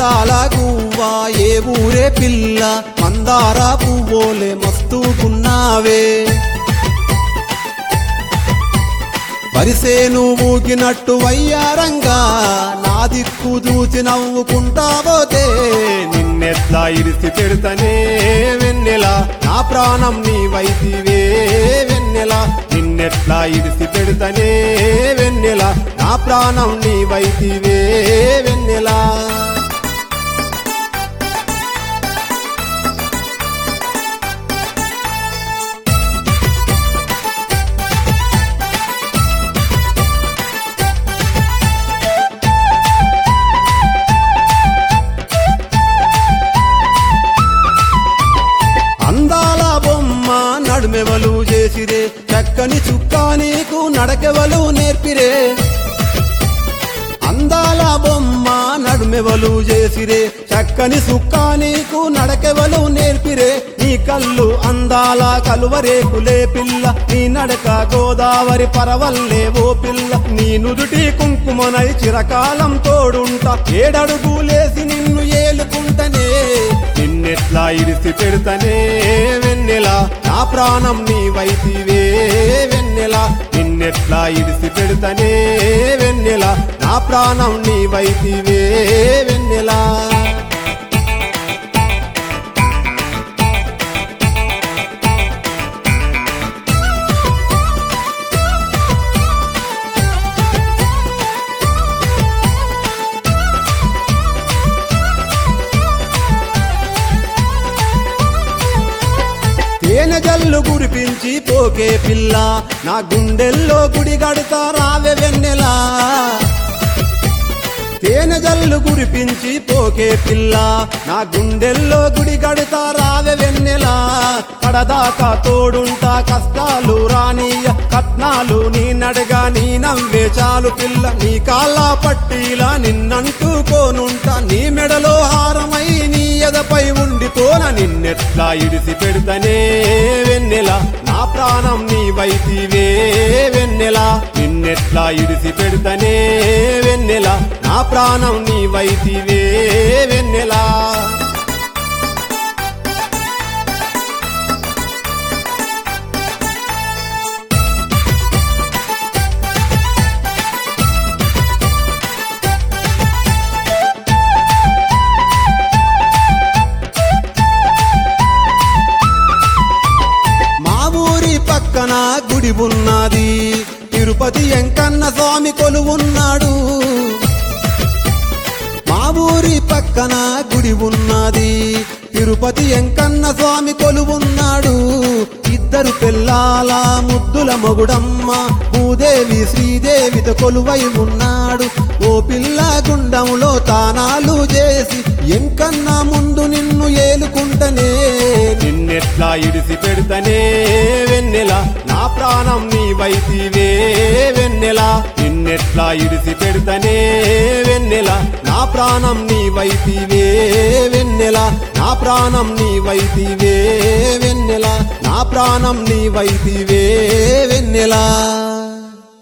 అందాల గువ్వా ఏ ఊరే పిల్ల మందార పువ్వోలే మస్తుకున్నావే పరిసేను ఊగినట్టు వయ్యారంగా నా దిక్కు దూచి నవ్వుకుంటా పోతే నిన్నెట్లా ఇరిసి పెడతనే వెన్నెల నా ప్రాణం నీ వైతివే వెన్నెల నిన్నెట్లా ఇరిసి పెడతనే వెన్నెల నా ప్రాణం నీ వైతివే వెన్నెల అందాల బొమ్మ నడుమెవలు చేసిరే చక్కని చుక్క నీకు నడకెవలు నేర్పిరే అందాల బొమ్మ నడుమెవలు చేసిరే చక్కని సుక్క నీకు నడకెవలు నేర్పిరే నీ కళ్ళు అందాల కలువరేకులే పిల్ల నీ నడక గోదావరి పరవల్లే ఓ పిల్ల నీ నుదుటి కుంకుమనై చిరకాలం తోడుంటా ఏడడుగులేసి నిన్ను ఏలుకుంటనే నిన్నెట్లా ఇరిసి పెడతనే వెన్నెల నా ప్రాణం నీ వైతివే వెన్నెల నిన్నెట్లా ఇరిసి పెడతనే వెన్నెల నా ప్రాణం నీ వైతివే వెన్నెల తేనె జల్లు గురిపించి పోకే పిల్ల నా గుండెల్లో గుడి గడతా రావె వెన్నెలా తేనె జల్లు గురిపించి పోకే పిల్ల నా గుండెల్లో గుడి గడతా రావె వెన్నెలా కడదాకా తోడుంటా కష్టాలు రానియ కట్నాలు నీ నడగా నీ నవ్వే చాలు పిల్ల నీ కాళ్ళ పట్టీలా నిన్నంటుకోనుంటా నీ మెడలో హారమై నీ ఎదపై ఉండిపోన నిన్నెట్లా ఇడిసి పెడతనే వెన్నెల నా ప్రాణం నీ వైతివే వెన్నెల నిన్నెట్లా ఇడిసి పెడతనే వెన్నెల నా ప్రాణం నీ వైతివే వెన్నెలా మా ఊరి పక్కన గుడి ఉన్నది తిరుపతి ఎంకన్న స్వామి కొలువున్నాడు మా ఊరి పక్కన గుడి ఉన్నది తిరుపతి ఎంకన్న స్వామి కొలువున్నాడు ఇద్దరు పిల్లాల ముద్దుల మొగుడమ్మ భూదేవి శ్రీదేవితో కొలువై ఉన్నాడు ఓ పిల్ల గుండంలో తానాలు చేసి ఎంకన్న ముందు నిన్ను ఏలుకుంటనే నిన్నెట్లా ఇడిసి పెడతనే వెన్నెల నా ప్రాణం నీ వైతివే వెన్నెల నిన్నెట్లా ఇడిసి పెడతనే వెన్నెల నా ప్రాణం నీ వైతివే వెన్నెల నా ప్రాణం నీ వైతివే వెన్నెల నా ప్రాణం నీ వైతివే వెన్నెల